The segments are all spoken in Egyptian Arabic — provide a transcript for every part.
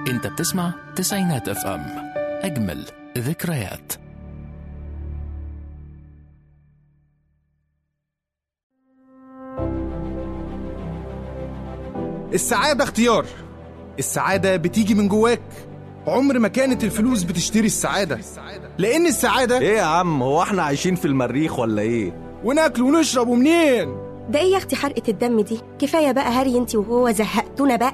انت بتسمع تسعينات اف ام اجمل ذكريات السعادة اختيار السعادة بتيجي من جواك عمر ما كانت الفلوس بتشتري السعادة لأن السعادة ايه يا عم هو احنا عايشين في المريخ ولا ايه وناكل ونشرب ومنين ده ايه يا اختي حرقة الدم دي كفاية بقى هري انتي وهو زهقتونا بقى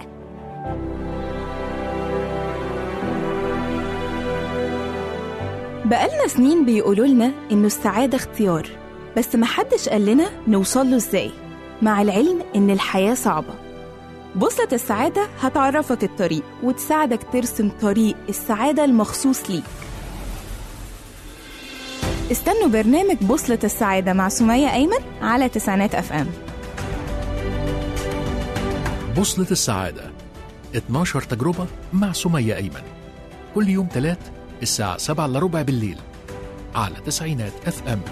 بقالنا سنين بيقولوا لنا إنه السعادة اختيار بس محدش قال لنا نوصل له إزاي مع العلم إن الحياة صعبة بوصلة السعادة هتعرفك الطريق وتساعدك ترسم طريق السعادة المخصوص ليك استنوا برنامج بوصلة السعادة مع سمية أيمن على تسعينات أف أم بوصلة السعادة 12 تجربة مع سمية أيمن كل يوم تلات الساعة 7 إلا ربع بالليل على تسعينات اف ام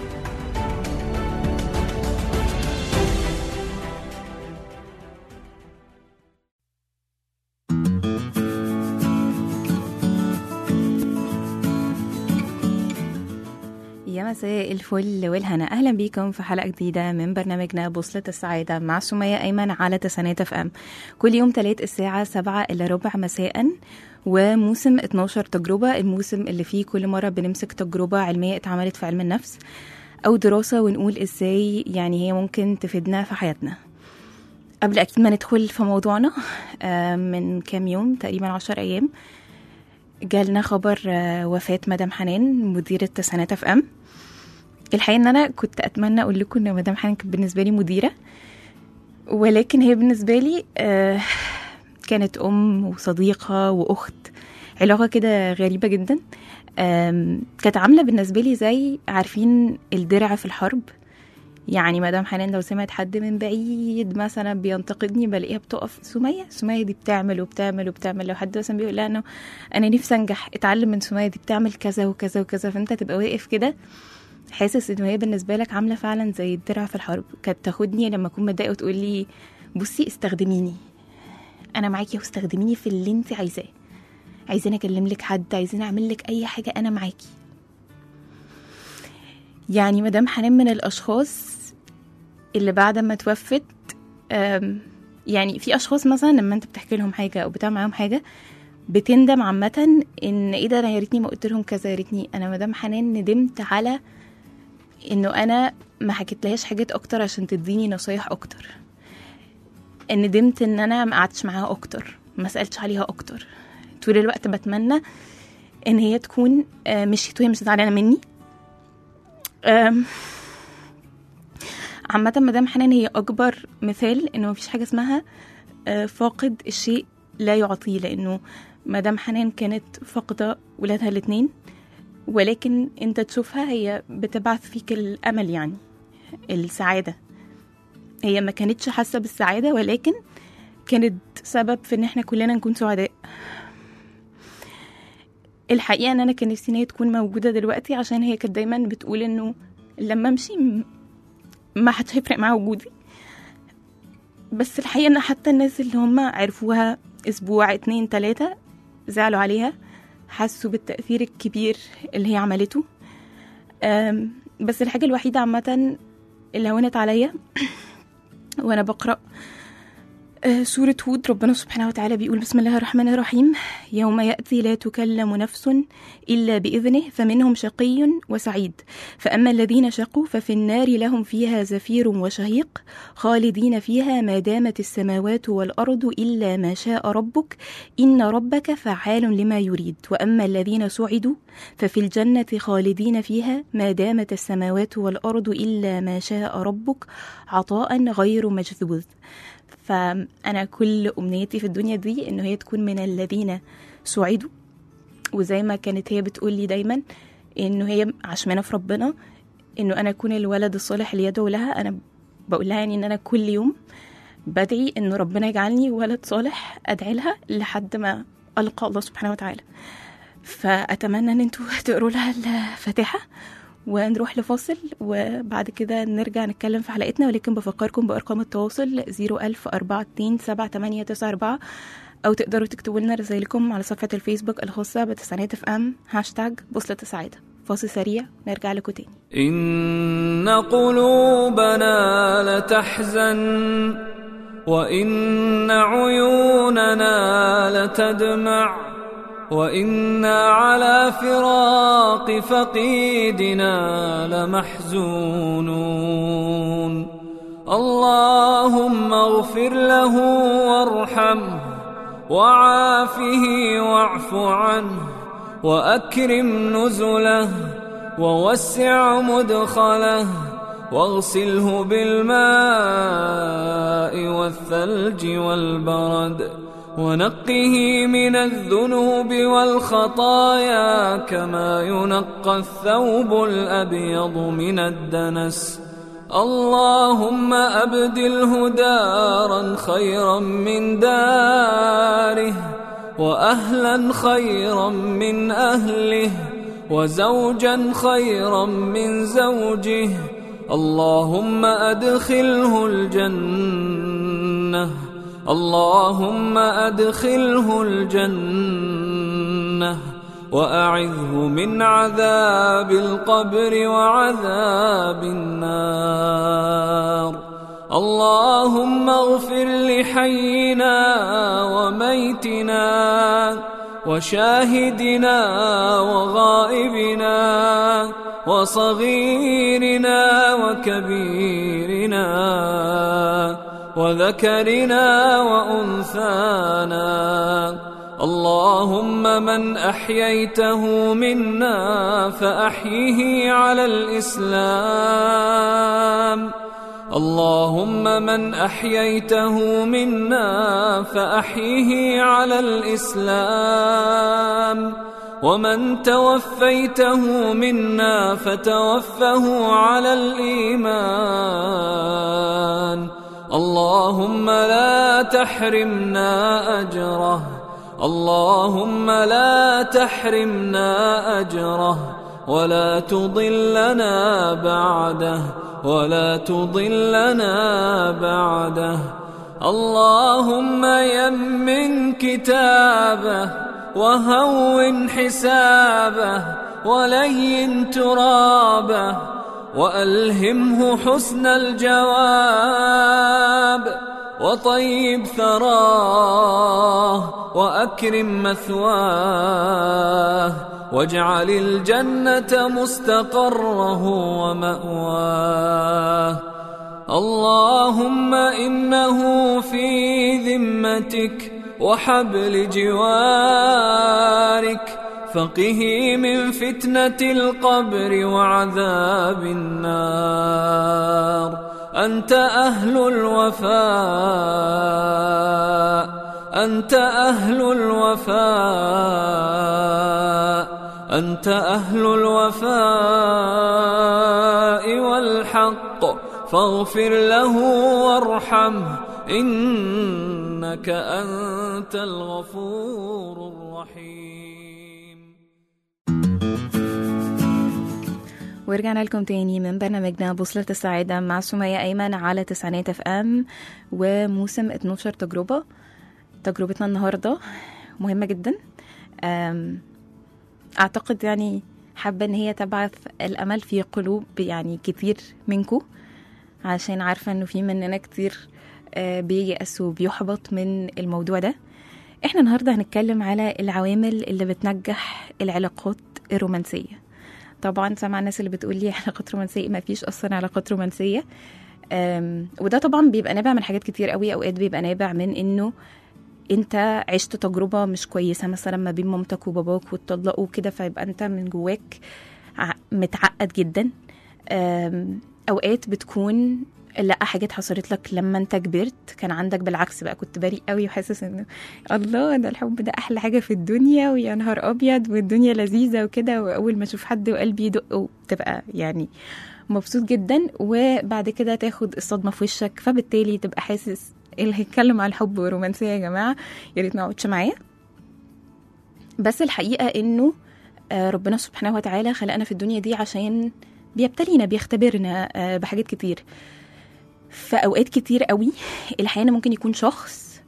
يا مساء الفل والهنا اهلا بيكم في حلقه جديده من برنامجنا بوصله السعاده مع سميه ايمن على تسعينات اف ام كل يوم تلات الساعه سبعة الا ربع مساء وموسم 12 تجربه الموسم اللي فيه كل مره بنمسك تجربه علميه اتعملت في علم النفس او دراسه ونقول ازاي يعني هي ممكن تفيدنا في حياتنا قبل اكيد ما ندخل في موضوعنا آه، من كام يوم تقريبا عشر ايام جالنا خبر آه، وفاة مدام حنان مديرة تسعينات اف ام الحقيقة ان انا كنت اتمنى اقول لكم ان مدام حنان كانت بالنسبة لي مديرة ولكن هي بالنسبة لي آه، كانت ام وصديقة واخت علاقة كده غريبة جدا آم، كانت عاملة بالنسبة لي زي عارفين الدرع في الحرب يعني مدام حنان لو سمعت حد من بعيد مثلا بينتقدني بلاقيها بتقف سمية سمية دي بتعمل وبتعمل وبتعمل لو حد مثلا بيقول لها انه انا نفسي انجح اتعلم من سمية دي بتعمل كذا وكذا وكذا فانت تبقى واقف كده حاسس ان هي بالنسبة لك عاملة فعلا زي الدرع في الحرب كانت تاخدني لما اكون متضايقة وتقول لي بصي استخدميني انا معاكي واستخدميني في اللي انت عايزاه عايزين اكلم لك حد عايزين اعمل لك اي حاجة انا معاكي يعني مدام حنان من الاشخاص اللي بعد ما توفت أم، يعني في اشخاص مثلا لما انت بتحكي لهم حاجه او بتعمل معاهم حاجه بتندم عامه ان ايه ده انا يا ريتني ما قلت لهم كذا يا ريتني انا مدام حنان ندمت على انه انا ما حكيتلهاش حاجات اكتر عشان تديني نصايح اكتر ندمت ان انا ما قعدتش معاها اكتر ما سالتش عليها اكتر طول الوقت بتمنى ان هي تكون آه، مشيت وهي مش زعلانه مني أم، عامة مدام حنان هي أكبر مثال إنه مفيش حاجة اسمها آه، فاقد الشيء لا يعطيه لأنه مدام حنان كانت فاقدة ولادها الاتنين ولكن انت تشوفها هي بتبعث فيك الأمل يعني السعادة هي ما كانتش حاسة بالسعادة ولكن كانت سبب في ان احنا كلنا نكون سعداء الحقيقة ان انا كان نفسي ان هي تكون موجودة دلوقتي عشان هي كانت دايما بتقول انه لما امشي م- ما حدش هيفرق معاه وجودي بس الحقيقة ان حتى الناس اللي هم عرفوها اسبوع اتنين تلاتة زعلوا عليها حسوا بالتأثير الكبير اللي هي عملته أم، بس الحاجة الوحيدة عامة اللي هونت عليا وانا بقرأ آه، سورة هود ربنا سبحانه وتعالى بيقول بسم الله الرحمن الرحيم يوم يأتي لا تكلم نفس إلا بإذنه فمنهم شقي وسعيد فأما الذين شقوا ففي النار لهم فيها زفير وشهيق خالدين فيها ما دامت السماوات والأرض إلا ما شاء ربك إن ربك فعال لما يريد وأما الذين سعدوا ففي الجنة خالدين فيها ما دامت السماوات والأرض إلا ما شاء ربك عطاء غير مجذوذ فأنا كل أمنيتي في الدنيا دي إنه هي تكون من الذين سعدوا وزي ما كانت هي بتقول لي دايما إنه هي عشمانة في ربنا إنه أنا أكون الولد الصالح اللي يدعو لها أنا بقول لها يعني إن أنا كل يوم بدعي إنه ربنا يجعلني ولد صالح أدعي لها لحد ما ألقى الله سبحانه وتعالى فأتمنى إن انتوا تقروا لها الفاتحة ونروح لفاصل وبعد كده نرجع نتكلم في حلقتنا ولكن بفكركم بأرقام التواصل 010427894 أو تقدروا تكتبوا لنا رسائلكم على صفحة الفيسبوك الخاصة بتسعينات اف ام هاشتاج بوصلة السعادة فاصل سريع نرجع لكم تاني إن قلوبنا لتحزن وإن عيوننا لتدمع وإنا على فراق فقيدنا لمحزونون اللهم اغفر له وارحمه وعافه واعف عنه واكرم نزله ووسع مدخله واغسله بالماء والثلج والبرد ونقه من الذنوب والخطايا كما ينقى الثوب الابيض من الدنس اللهم ابدله دارا خيرا من داره واهلا خيرا من اهله وزوجا خيرا من زوجه اللهم ادخله الجنه اللهم ادخله الجنه واعذه من عذاب القبر وعذاب النار اللهم اغفر لحينا وميتنا وشاهدنا وغائبنا وصغيرنا وكبيرنا وذكرنا وانثانا اللهم من احييته منا فاحيه على الاسلام اللهم من احييته منا فاحيه على الاسلام ومن توفيته منا فتوفه على الايمان اللهم لا تحرمنا اجره اللهم لا تحرمنا اجره ولا تضلنا بعده ولا تضلنا بعده اللهم يمن كتابه وهون حسابه ولين ترابه والهمه حسن الجواب وطيب ثراه واكرم مثواه واجعل الجنه مستقره وماواه اللهم انه في ذمتك وحبل جوارك فقه من فتنه القبر وعذاب النار انت اهل الوفاء انت اهل الوفاء انت اهل الوفاء والحق فاغفر له وارحمه انك انت الغفور الرحيم ورجعنا لكم تاني من برنامجنا بوصلة السعادة مع سمية أيمن على تسعينات اف ام وموسم 12 تجربة تجربتنا النهاردة مهمة جدا أم، أعتقد يعني حابة إن هي تبعث الأمل في قلوب يعني كتير منكو عشان عارفة إنه في مننا كتير آه، بييأس وبيحبط من الموضوع ده احنا النهاردة هنتكلم على العوامل اللي بتنجح العلاقات الرومانسية طبعا سامعة الناس اللي بتقول لي علاقات رومانسية ما فيش أصلا علاقات رومانسية أم، وده طبعا بيبقى نابع من حاجات كتير قوي أوقات بيبقى نابع من إنه انت عشت تجربة مش كويسة مثلا ما بين مامتك وباباك واتطلقوا كده فيبقى انت من جواك ع- متعقد جدا أم، اوقات بتكون لا حاجات حصلت لك لما انت كبرت كان عندك بالعكس بقى كنت بريء قوي وحاسس انه الله ده الحب ده احلى حاجه في الدنيا ويا نهار ابيض والدنيا لذيذه وكده واول ما اشوف حد وقلبي يدق وتبقى يعني مبسوط جدا وبعد كده تاخد الصدمه في وشك فبالتالي تبقى حاسس اللي هيتكلم عن الحب ورومانسيه يا جماعه يا ريت ما يقعدش معايا بس الحقيقه انه آه، ربنا سبحانه وتعالى خلقنا في الدنيا دي عشان بيبتلينا بيختبرنا آه، بحاجات كتير في اوقات كتير قوي الحقيقه ممكن يكون شخص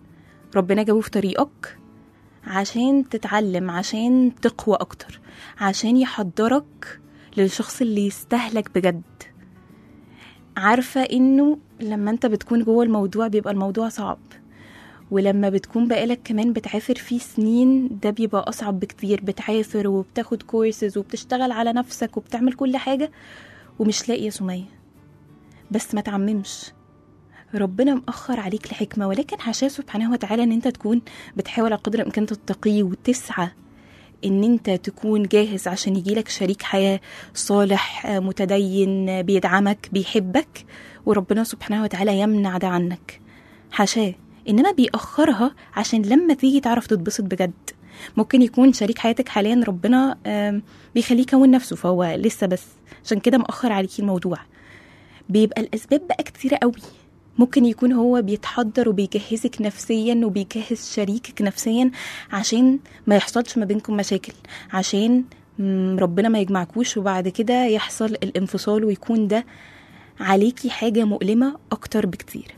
ربنا جابه في طريقك عشان تتعلم عشان تقوى اكتر عشان يحضرك للشخص اللي يستهلك بجد عارفة انه لما انت بتكون جوه الموضوع بيبقى الموضوع صعب ولما بتكون بقالك كمان بتعافر فيه سنين ده بيبقى أصعب بكتير بتعافر وبتاخد كورسز وبتشتغل على نفسك وبتعمل كل حاجة ومش لاقي يا سمية بس ما تعممش ربنا مأخر عليك لحكمة ولكن حاشاه سبحانه وتعالى ان انت تكون بتحاول على قدر الامكان تتقيه وتسعى ان انت تكون جاهز عشان يجيلك شريك حياة صالح آه، متدين آه، بيدعمك بيحبك وربنا سبحانه وتعالى يمنع ده عنك حاشاه انما بيأخرها عشان لما تيجي تعرف تتبسط بجد ممكن يكون شريك حياتك حاليا ربنا آم، بيخليه يكون نفسه فهو لسه بس عشان كده مأخر عليكي الموضوع بيبقى الأسباب بقى كتيرة قوي ممكن يكون هو بيتحضر وبيجهزك نفسيا وبيجهز شريكك نفسيا عشان ما يحصلش ما بينكم مشاكل عشان مم، ربنا ما يجمعكوش وبعد كده يحصل الانفصال ويكون ده عليكي حاجة مؤلمة أكتر بكتير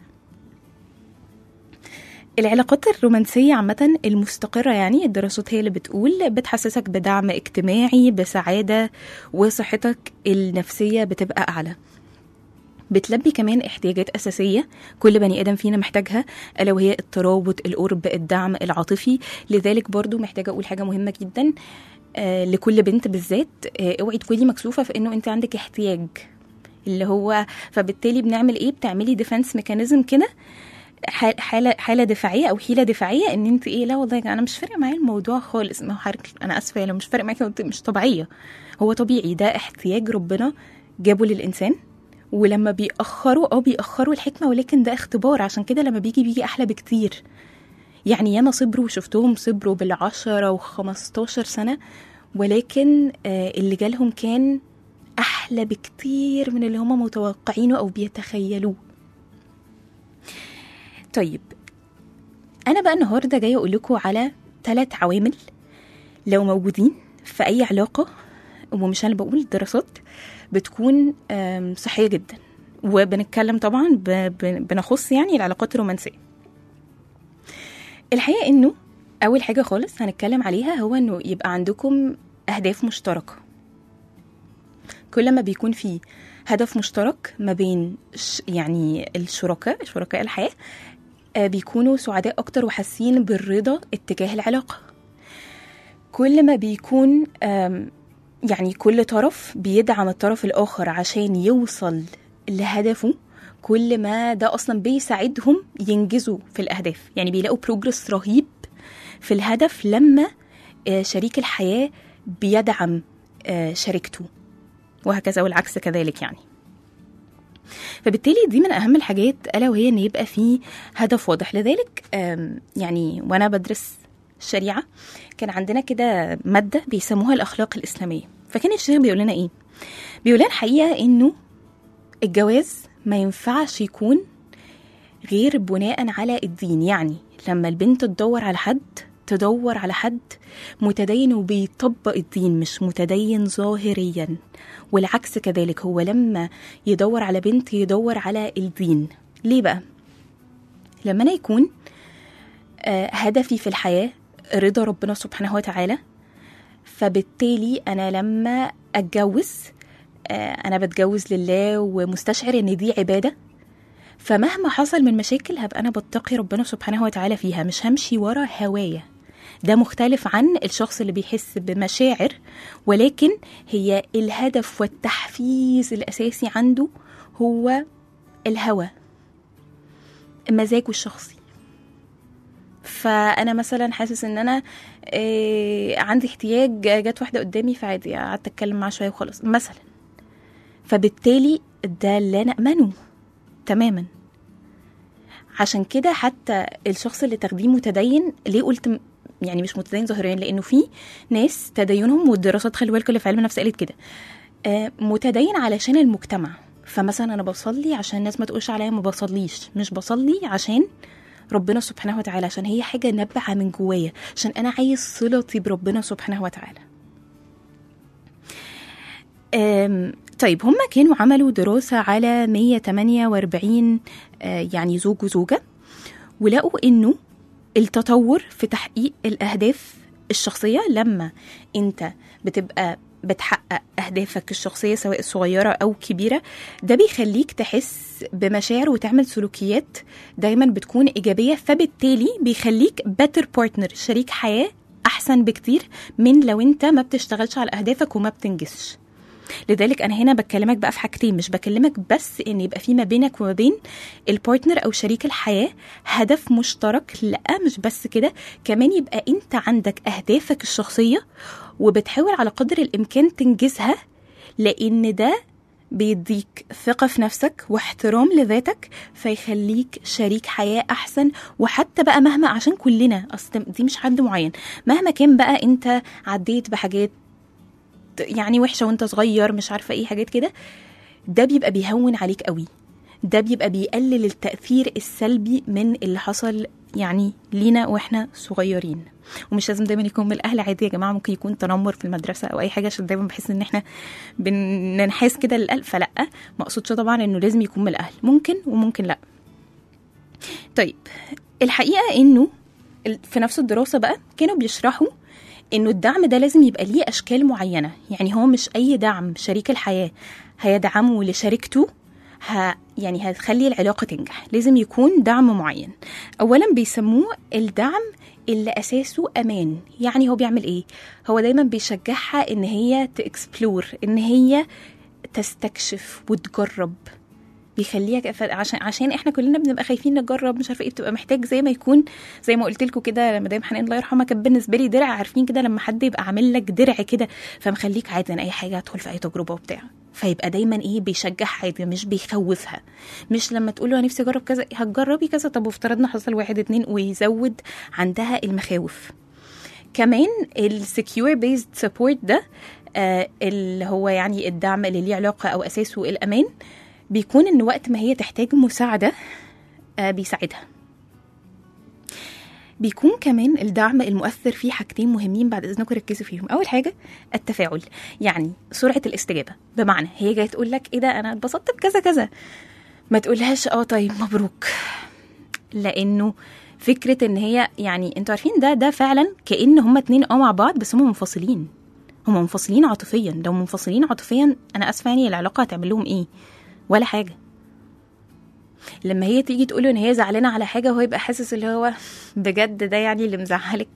العلاقات الرومانسية عامة المستقرة يعني الدراسات هي اللي بتقول بتحسسك بدعم اجتماعي بسعادة وصحتك النفسية بتبقى أعلى بتلبي كمان احتياجات أساسية كل بني آدم فينا محتاجها ألا وهي الترابط القرب الدعم العاطفي لذلك برضو محتاجة أقول حاجة مهمة جدا آه لكل بنت بالذات آه اوعي تكوني مكسوفة في إنه أنت عندك احتياج اللي هو فبالتالي بنعمل إيه بتعملي ديفنس ميكانيزم كده ح- حاله حاله دفاعيه او حيله دفاعيه ان انت ايه لا والله يا جماعة انا مش فارق معايا الموضوع خالص ما هو حضرتك انا اسفه لو مش فارق معاكي وانت مش طبيعيه هو طبيعي ده احتياج ربنا جابه للانسان ولما بيأخروا اه بيأخروا الحكمه ولكن ده اختبار عشان كده لما بيجي بيجي احلى بكتير يعني ياما صبروا وشفتهم صبروا بالعشرة وخمستاشر سنة ولكن آه اللي جالهم كان أحلى بكتير من اللي هم متوقعينه أو بيتخيلوه طيب انا بقى النهارده جايه اقول لكم على ثلاث عوامل لو موجودين في اي علاقه ومش انا بقول دراسات بتكون آم، صحيه جدا وبنتكلم طبعا ب- ب- بنخص يعني العلاقات الرومانسيه الحقيقه انه اول حاجه خالص هنتكلم عليها هو انه يبقى عندكم اهداف مشتركه كل ما بيكون في هدف مشترك ما بين ش- يعني الشركاء شركاء الحياه آه، بيكونوا سعداء اكتر وحاسين بالرضا اتجاه العلاقه كل ما بيكون آم، يعني كل طرف بيدعم الطرف الاخر عشان يوصل لهدفه كل ما ده اصلا بيساعدهم ينجزوا في الاهداف يعني بيلاقوا بروجرس رهيب في الهدف لما آه، شريك الحياه بيدعم آه، شريكته وهكذا والعكس كذلك يعني فبالتالي دي من اهم الحاجات الا وهي ان يبقى في هدف واضح لذلك آم، يعني وانا بدرس الشريعه كان عندنا كده ماده بيسموها الاخلاق الاسلاميه فكان الشيخ بيقول لنا ايه بيقول لنا الحقيقه انه الجواز ما ينفعش يكون غير بناء على الدين يعني لما البنت تدور على حد تدور على حد متدين وبيطبق الدين مش متدين ظاهريا والعكس كذلك هو لما يدور على بنت يدور على الدين ليه بقى لما انا يكون آه، هدفي في الحياه رضا ربنا سبحانه وتعالى فبالتالي انا لما اتجوز آه، انا بتجوز لله ومستشعر ان دي عباده فمهما حصل من مشاكل هبقى انا بتقي ربنا سبحانه وتعالى فيها مش همشي ورا هوايا ده مختلف عن الشخص اللي بيحس بمشاعر ولكن هي الهدف والتحفيز الاساسي عنده هو الهوى مزاجه الشخصي فانا مثلا حاسس ان انا إيه عندي احتياج جت واحده قدامي فعادي قعدت اتكلم معاها شويه وخلاص مثلا فبالتالي ده لا نامنه تماما عشان كده حتى الشخص اللي تاخديه متدين ليه قلت م- يعني مش متدين ظاهريا لانه في ناس تدينهم والدراسات خلي بالكم اللي في علم النفس قالت كده آه، متدين علشان المجتمع فمثلا انا بصلي عشان الناس ما تقولش عليا ما بصليش مش بصلي عشان ربنا سبحانه وتعالى عشان هي حاجه نابعه من جوايا عشان انا عايز صلتي بربنا سبحانه وتعالى أم، طيب هما كانوا عملوا دراسة على 148 آه، يعني زوج وزوجة ولقوا إنه التطور في تحقيق الاهداف الشخصيه لما انت بتبقى بتحقق اهدافك الشخصيه سواء صغيره او كبيره ده بيخليك تحس بمشاعر وتعمل سلوكيات دايما بتكون ايجابيه فبالتالي بيخليك بيتر بارتنر شريك حياه احسن بكتير من لو انت ما بتشتغلش على اهدافك وما بتنجزش لذلك انا هنا بكلمك بقى في حاجتين مش بكلمك بس ان يبقى في ما بينك وما بين البارتنر او شريك الحياه هدف مشترك لا مش بس كده كمان يبقى انت عندك اهدافك الشخصيه وبتحاول على قدر الامكان تنجزها لان ده بيديك ثقة في نفسك واحترام لذاتك فيخليك شريك حياة أحسن وحتى بقى مهما عشان كلنا أصل دي مش حد معين مهما كان بقى أنت عديت بحاجات يعني وحشه وانت صغير مش عارفه ايه حاجات كده ده بيبقى بيهون عليك قوي ده بيبقى بيقلل التاثير السلبي من اللي حصل يعني لينا واحنا صغيرين ومش لازم دايما يكون من الاهل عادي يا جماعه ممكن يكون تنمر في المدرسه او اي حاجه عشان دايما بحس ان احنا بننحاز كده للاهل فلا ما اقصدش طبعا انه لازم يكون من الاهل ممكن وممكن لا طيب الحقيقه انه في نفس الدراسه بقى كانوا بيشرحوا انه الدعم ده لازم يبقى ليه اشكال معينه يعني هو مش اي دعم شريك الحياه هيدعمه لشريكته ه... يعني هتخلي العلاقه تنجح لازم يكون دعم معين اولا بيسموه الدعم اللي اساسه امان يعني هو بيعمل ايه هو دايما بيشجعها ان هي تاكسبلور ان هي تستكشف وتجرب بيخليها ك- ف- عشان عشان احنا كلنا بنبقى خايفين نجرب مش عارفه ايه بتبقى محتاج زي ما يكون زي ما قلت لكم كده مدام حنان الله يرحمها كانت بالنسبه لي درع عارفين كده لما حد يبقى عامل لك درع كده فمخليك عادي ان اي حاجه ادخل في اي تجربه وبتاع فيبقى دايما ايه بيشجعها عادي مش بيخوفها مش لما تقول له انا نفسي اجرب كذا هتجربي كذا طب وافترضنا حصل واحد اتنين ويزود عندها المخاوف كمان السكيور بيزد سبورت ده آه اللي هو يعني الدعم اللي ليه علاقه او اساسه الامان بيكون ان وقت ما هي تحتاج مساعده آه بيساعدها بيكون كمان الدعم المؤثر فيه حاجتين مهمين بعد اذنكم ركزوا فيهم اول حاجه التفاعل يعني سرعه الاستجابه بمعنى هي جايه تقول لك ايه ده انا اتبسطت بكذا كذا ما تقولهاش اه طيب مبروك لانه فكره ان هي يعني انتوا عارفين ده ده فعلا كان هما اتنين اه مع بعض بس هما منفصلين هما منفصلين عاطفيا لو منفصلين عاطفيا انا اسفه يعني العلاقه هتعمل لهم ايه ولا حاجه لما هي تيجي تقول ان هي زعلانه على حاجه وهو يبقى حاسس اللي هو بجد ده يعني اللي مزعلك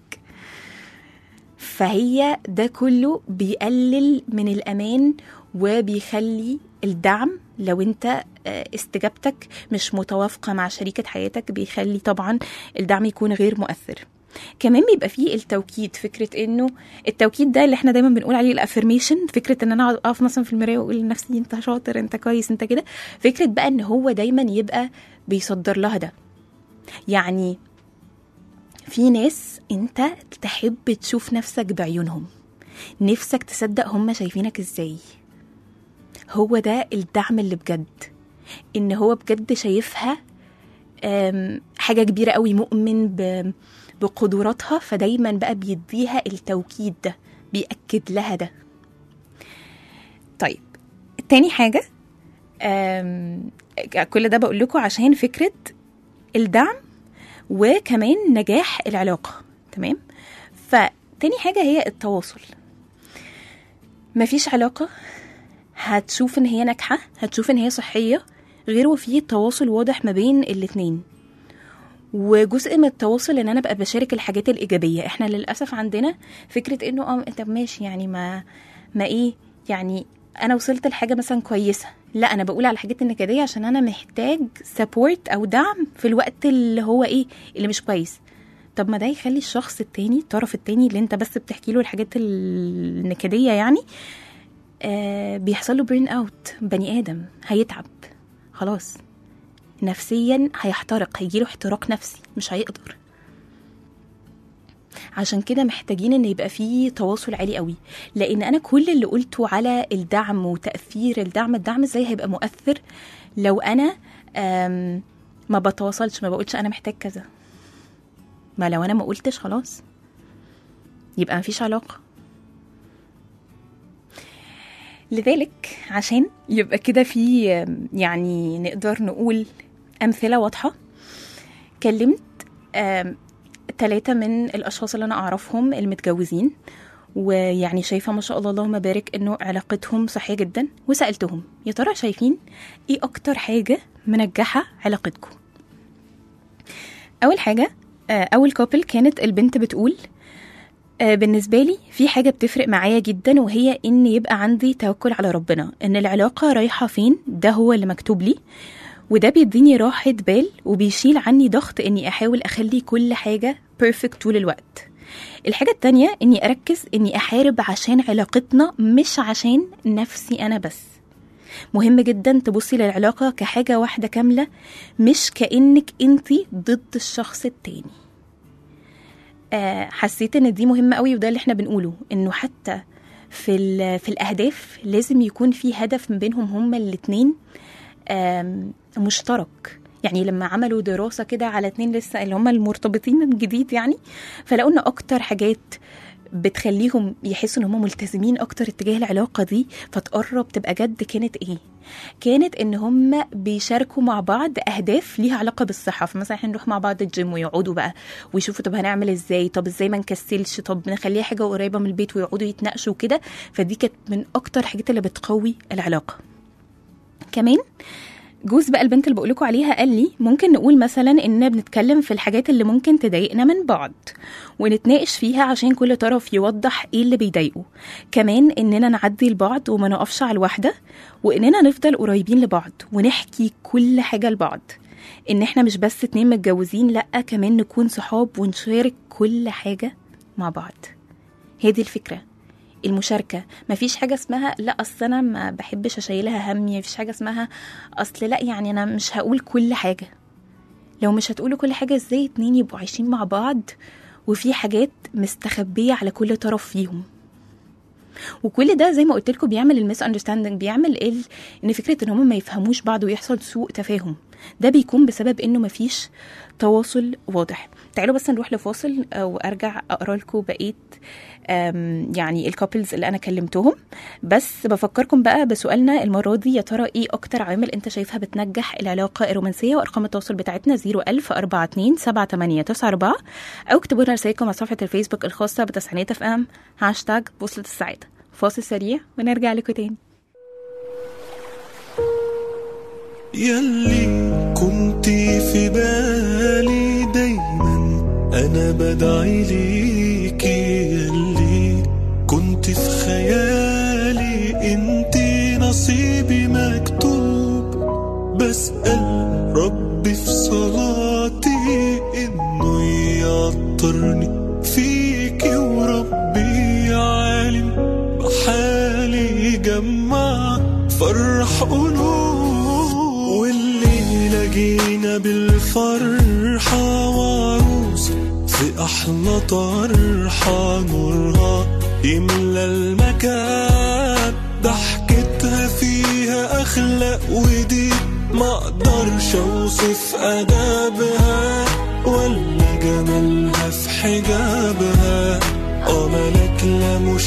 فهي ده كله بيقلل من الامان وبيخلي الدعم لو انت آه، استجابتك مش متوافقه مع شريكه حياتك بيخلي طبعا الدعم يكون غير مؤثر كمان بيبقى فيه التوكيد فكره انه التوكيد ده اللي احنا دايما بنقول عليه الافرميشن فكره ان انا اقعد اقف مثلا في المرايه واقول لنفسي انت شاطر انت كويس انت كده فكره بقى ان هو دايما يبقى بيصدر لها ده يعني في ناس انت تحب تشوف نفسك بعيونهم نفسك تصدق هم شايفينك ازاي هو ده الدعم اللي بجد ان هو بجد شايفها آم، حاجة كبيرة قوي مؤمن ب- بقدراتها فدايما بقى بيديها التوكيد ده بيأكد لها ده طيب تاني حاجة آم، كل ده بقول لكم عشان فكرة الدعم وكمان نجاح العلاقة تمام فتاني حاجة هي التواصل مفيش علاقة هتشوف ان هي ناجحة هتشوف ان هي صحية غير وفي تواصل واضح ما بين الاتنين وجزء من التواصل ان انا ابقى بشارك الحاجات الايجابيه احنا للاسف عندنا فكره انه اه طب ماشي يعني ما ما ايه يعني انا وصلت لحاجه مثلا كويسه لا انا بقول على الحاجات النكديه عشان انا محتاج سبورت او دعم في الوقت اللي هو ايه اللي مش كويس طب ما ده يخلي الشخص التاني الطرف التاني اللي انت بس بتحكي له الحاجات النكديه يعني آه بيحصل له برين اوت بني ادم هيتعب خلاص نفسيا هيحترق هيجيله احتراق نفسي مش هيقدر عشان كده محتاجين ان يبقى فيه تواصل عالي قوي لان انا كل اللي قلته على الدعم وتاثير الدعم الدعم ازاي هيبقى مؤثر لو انا آم، ما بتواصلش ما بقولش انا محتاج كذا ما لو انا ما قلتش خلاص يبقى مفيش علاقه لذلك عشان يبقى كده في آم، يعني نقدر نقول أمثلة واضحة كلمت آم، ثلاثة من الأشخاص اللي أنا أعرفهم المتجوزين ويعني شايفة ما شاء الله اللهم بارك إنه علاقتهم صحية جدا وسألتهم يا ترى شايفين إيه أكتر حاجة منجحة علاقتكم أول حاجة آه، أول كابل كانت البنت بتقول آه، بالنسبة لي في حاجة بتفرق معايا جدا وهي إن يبقى عندي توكل على ربنا إن العلاقة رايحة فين ده هو اللي مكتوب لي وده بيديني راحة بال وبيشيل عني ضغط إني أحاول أخلي كل حاجة بيرفكت طول الوقت الحاجة التانية إني أركز إني أحارب عشان علاقتنا مش عشان نفسي أنا بس مهم جدا تبصي للعلاقة كحاجة واحدة كاملة مش كأنك انتي ضد الشخص التاني آه، حسيت ان دي مهمه قوي وده اللي احنا بنقوله انه حتى في ال- في الاهداف لازم يكون في هدف ما بينهم هما الاتنين آم، مشترك يعني لما عملوا دراسه كده على اتنين لسه اللي هما المرتبطين من جديد يعني فلقوا ان اكتر حاجات بتخليهم يحسوا ان هم ملتزمين اكتر اتجاه العلاقه دي فتقرب تبقى جد كانت ايه كانت ان هم بيشاركوا مع بعض اهداف ليها علاقه بالصحه فمثلا احنا نروح مع بعض الجيم ويقعدوا بقى ويشوفوا طب هنعمل ازاي طب ازاي ما نكسلش طب نخليها حاجه قريبه من البيت ويقعدوا يتناقشوا كده فدي كانت من اكتر الحاجات اللي بتقوي العلاقه كمان جوز بقى البنت اللي بقولكوا عليها قال لي ممكن نقول مثلا اننا بنتكلم في الحاجات اللي ممكن تضايقنا من بعض ونتناقش فيها عشان كل طرف يوضح ايه اللي بيضايقه كمان اننا نعدي لبعض وما نقفش على الواحده واننا نفضل قريبين لبعض ونحكي كل حاجه لبعض ان احنا مش بس اتنين متجوزين لا كمان نكون صحاب ونشارك كل حاجه مع بعض هي دي الفكره المشاركه مفيش حاجه اسمها لا اصل انا ما بحبش اشيلها همي مفيش حاجه اسمها اصل لا يعني انا مش هقول كل حاجه لو مش هتقولوا كل حاجه ازاي اتنين يبقوا عايشين مع بعض وفي حاجات مستخبيه على كل طرف فيهم وكل ده زي ما قلت لكم بيعمل الميس اندرستاندينج بيعمل ال... ان فكره ان هم ما يفهموش بعض ويحصل سوء تفاهم ده بيكون بسبب انه مفيش تواصل واضح تعالوا بس نروح لفاصل وارجع اقرا لكم بقيه أم، يعني الكابلز اللي انا كلمتهم بس بفكركم بقى بسؤالنا المره دي يا ترى ايه اكتر عوامل انت شايفها بتنجح العلاقه الرومانسيه وارقام التواصل بتاعتنا 01000 42 7894 او اكتبوا لنا رسائلكم على صفحه الفيسبوك الخاصه بتسعينات اف ام هاشتاج بوصله السعاده فاصل سريع ونرجع لكم تاني يلي كنت في بالي دايما انا بدعي ليكي يلي كنت في خيالي انت نصيبي مكتوب بسأل ربي في صلاتي انه يعطرني فيكي وربي عالم بحالي جمع فرح قلوب والليلة جينا بالفرحة وعروس في أحلى طرحة نورها يملى المكان ضحكتها فيها أخلاق ودي ما أقدرش أوصف أدابها ولا جمالها في حجابها اه ملك لا مش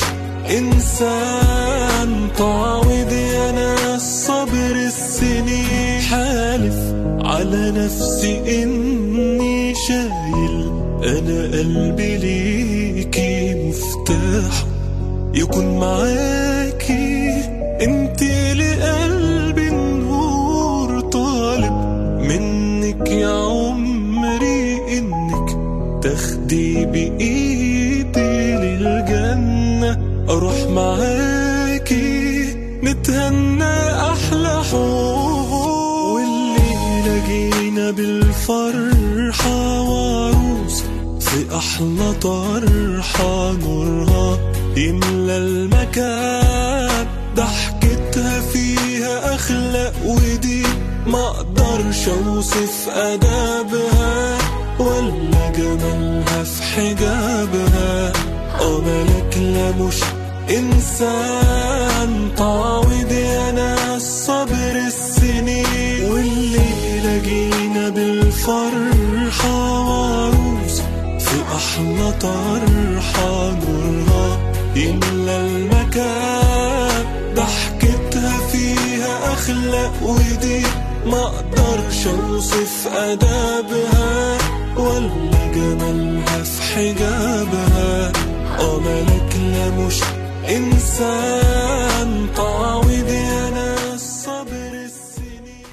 إنسان تعوضي أنا الصبر السنين حالف على نفسي إني شايل أنا قلبي ليكي مفتاح يكون معاكي انت لقلبي النور طالب منك يا عمري انك تاخدي بايدي للجنة اروح معاكي نتهنى احلى حب والليلة جينا بالفرحة وعروس في احلى طرحة نورها يملى المكان ضحكتها فيها اخلاق ودي ما اقدرش اوصف ادابها ولا جمالها في حجابها اه ملك لا مش انسان تعوضي انا الصبر السنين والليله جينا بالفرحه وعروس في احلى طرحه نورها يملى المكان ضحكتها فيها اخلاق ودي ما اقدرش اوصف ادابها ولا جمالها في حجابها اه ملك لا مش إنسان تعويضي أنا الصبر السنين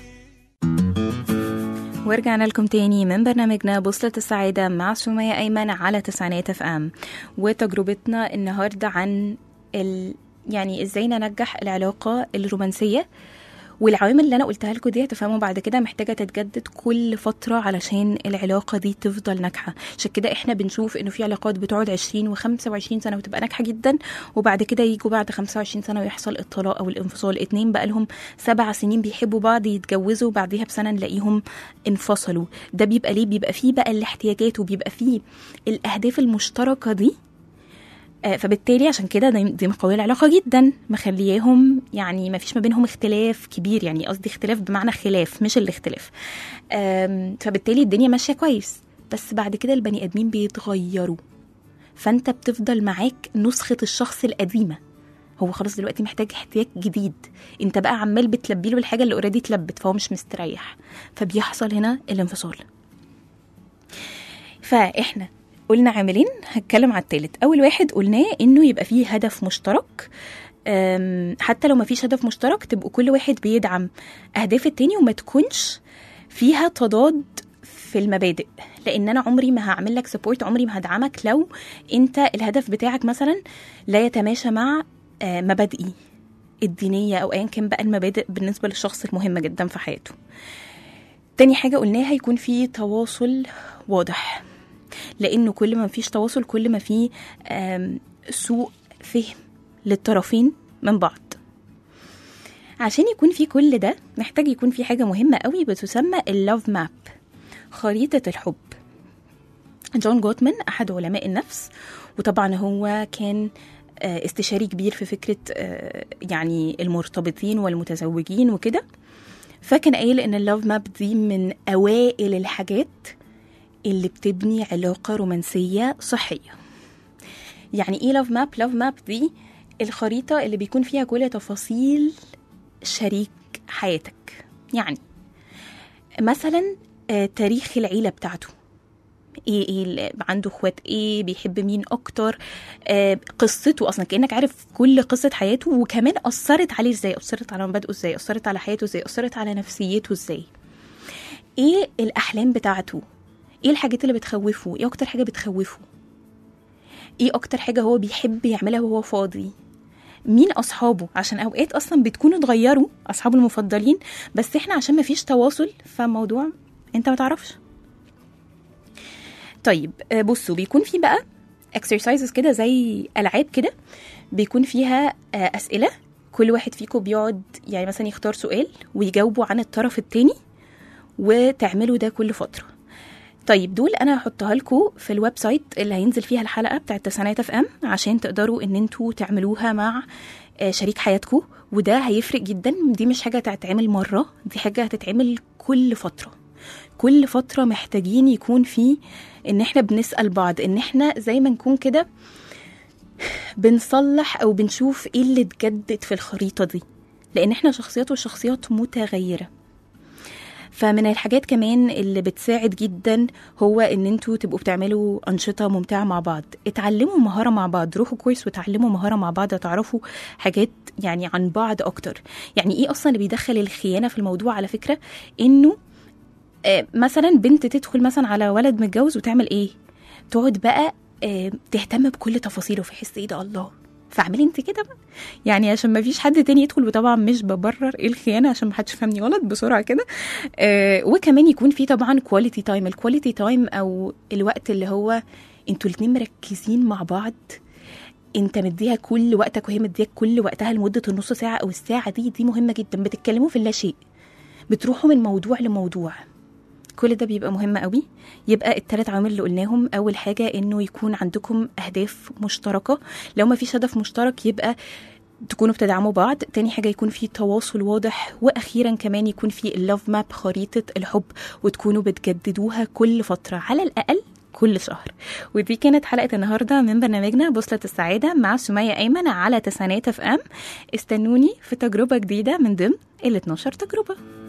ورجعنا لكم تاني من برنامجنا بوصلة السعادة مع سمية أيمن على تسعينات اف ام وتجربتنا النهاردة عن ال... يعني ازاي ننجح العلاقة الرومانسية والعوامل اللي انا قلتها لكم دي هتفهموا بعد كده محتاجه تتجدد كل فتره علشان العلاقه دي تفضل ناجحه عشان كده احنا بنشوف انه في علاقات بتقعد 20 و25 سنه وتبقى ناجحه جدا وبعد كده يجوا بعد 25 سنه ويحصل الطلاق او الانفصال اتنين بقى لهم سبع سنين بيحبوا بعض يتجوزوا وبعديها بسنه نلاقيهم انفصلوا ده بيبقى ليه بيبقى فيه بقى الاحتياجات وبيبقى فيه الاهداف المشتركه دي آه، فبالتالي عشان كده دي دي مقويه العلاقه جدا مخلياهم يعني ما فيش ما بينهم اختلاف كبير يعني قصدي اختلاف بمعنى خلاف مش الاختلاف آم، فبالتالي الدنيا ماشيه كويس بس بعد كده البني ادمين بيتغيروا فانت بتفضل معاك نسخه الشخص القديمه هو خلاص دلوقتي محتاج احتياج جديد انت بقى عمال بتلبي له الحاجه اللي اوريدي اتلبت فهو مش مستريح فبيحصل هنا الانفصال فاحنا قلنا عاملين هتكلم على التالت اول واحد قلناه انه يبقى فيه هدف مشترك أم، حتى لو ما فيش هدف مشترك تبقوا كل واحد بيدعم اهداف التاني وما تكونش فيها تضاد في المبادئ لان انا عمري ما هعمل لك سبورت عمري ما هدعمك لو انت الهدف بتاعك مثلا لا يتماشى مع آه، مبادئي الدينيه او ايا كان بقى المبادئ بالنسبه للشخص المهمه جدا في حياته تاني حاجه قلناها يكون في تواصل واضح لانه كل ما فيش تواصل كل ما في آم، سوء فهم للطرفين من بعض عشان يكون في كل ده محتاج يكون في حاجة مهمة قوي بتسمى اللوف ماب خريطة الحب جون جوتمان أحد علماء النفس وطبعا هو كان آه، استشاري كبير في فكرة آه، يعني المرتبطين والمتزوجين وكده فكان قايل ان اللوف ماب دي من اوائل الحاجات اللي بتبني علاقة رومانسية صحية يعني ايه لاف ماب لاف ماب دي الخريطة اللي بيكون فيها كل تفاصيل شريك حياتك يعني مثلا آه، تاريخ العيلة بتاعته ايه ايه اللي عنده اخوات ايه بيحب مين اكتر آه قصته اصلا كانك عارف كل قصه حياته وكمان اثرت عليه ازاي اثرت على مبادئه ازاي اثرت على حياته ازاي اثرت على نفسيته ازاي ايه الاحلام بتاعته ايه الحاجات اللي بتخوفه ايه اكتر حاجه بتخوفه ايه اكتر حاجه هو بيحب يعملها وهو فاضي مين اصحابه عشان اوقات اصلا بتكونوا اتغيروا اصحابه المفضلين بس احنا عشان ما فيش تواصل فالموضوع انت ما تعرفش طيب آه، بصوا بيكون في بقى exercises كده زي العاب كده بيكون فيها آه، اسئله كل واحد فيكم بيقعد يعني مثلا يختار سؤال ويجاوبوا عن الطرف التاني وتعملوا ده كل فتره طيب دول انا هحطها لكم في الويب سايت اللي هينزل فيها الحلقه بتاعت تسعينات اف ام عشان تقدروا ان انتوا تعملوها مع آه، شريك حياتكم وده هيفرق جدا دي مش حاجه هتتعمل مره دي حاجه هتتعمل كل فتره كل فتره محتاجين يكون في ان احنا بنسال بعض ان احنا زي ما نكون كده بنصلح او بنشوف ايه اللي اتجدد في الخريطه دي لان احنا شخصيات وشخصيات متغيره فمن الحاجات كمان اللي بتساعد جدا هو ان انتوا تبقوا بتعملوا انشطه ممتعه مع بعض اتعلموا مهاره مع بعض روحوا كويس وتعلموا مهاره مع بعض تعرفوا حاجات يعني عن بعض اكتر يعني ايه اصلا اللي بيدخل الخيانه في الموضوع على فكره انه آه، مثلا بنت تدخل مثلا على ولد متجوز وتعمل ايه تقعد بقى آه، تهتم بكل تفاصيله فيحس ايه ده الله فاعملي انت كده بقى يعني عشان ما فيش حد تاني يدخل وطبعا مش ببرر ايه الخيانه عشان ما حدش يفهمني غلط بسرعه كده آه وكمان يكون في طبعا كواليتي تايم الكواليتي تايم او الوقت اللي هو انتوا الاتنين مركزين مع بعض انت مديها كل وقتك وهي مديها كل وقتها لمده النص ساعه او الساعه دي دي مهمه جدا بتتكلموا في اللاشيء بتروحوا من موضوع لموضوع كل ده بيبقى مهم قوي يبقى التلات عوامل اللي قلناهم اول حاجه انه يكون عندكم اهداف مشتركه لو ما فيش هدف مشترك يبقى تكونوا بتدعموا بعض تاني حاجة يكون في تواصل واضح وأخيرا كمان يكون في اللوف ماب خريطة الحب وتكونوا بتجددوها كل فترة على الأقل كل شهر ودي كانت حلقة النهاردة من برنامجنا بوصلة السعادة مع سمية أيمن على تسعينات اف ام استنوني في تجربة جديدة من ضمن ال 12 تجربة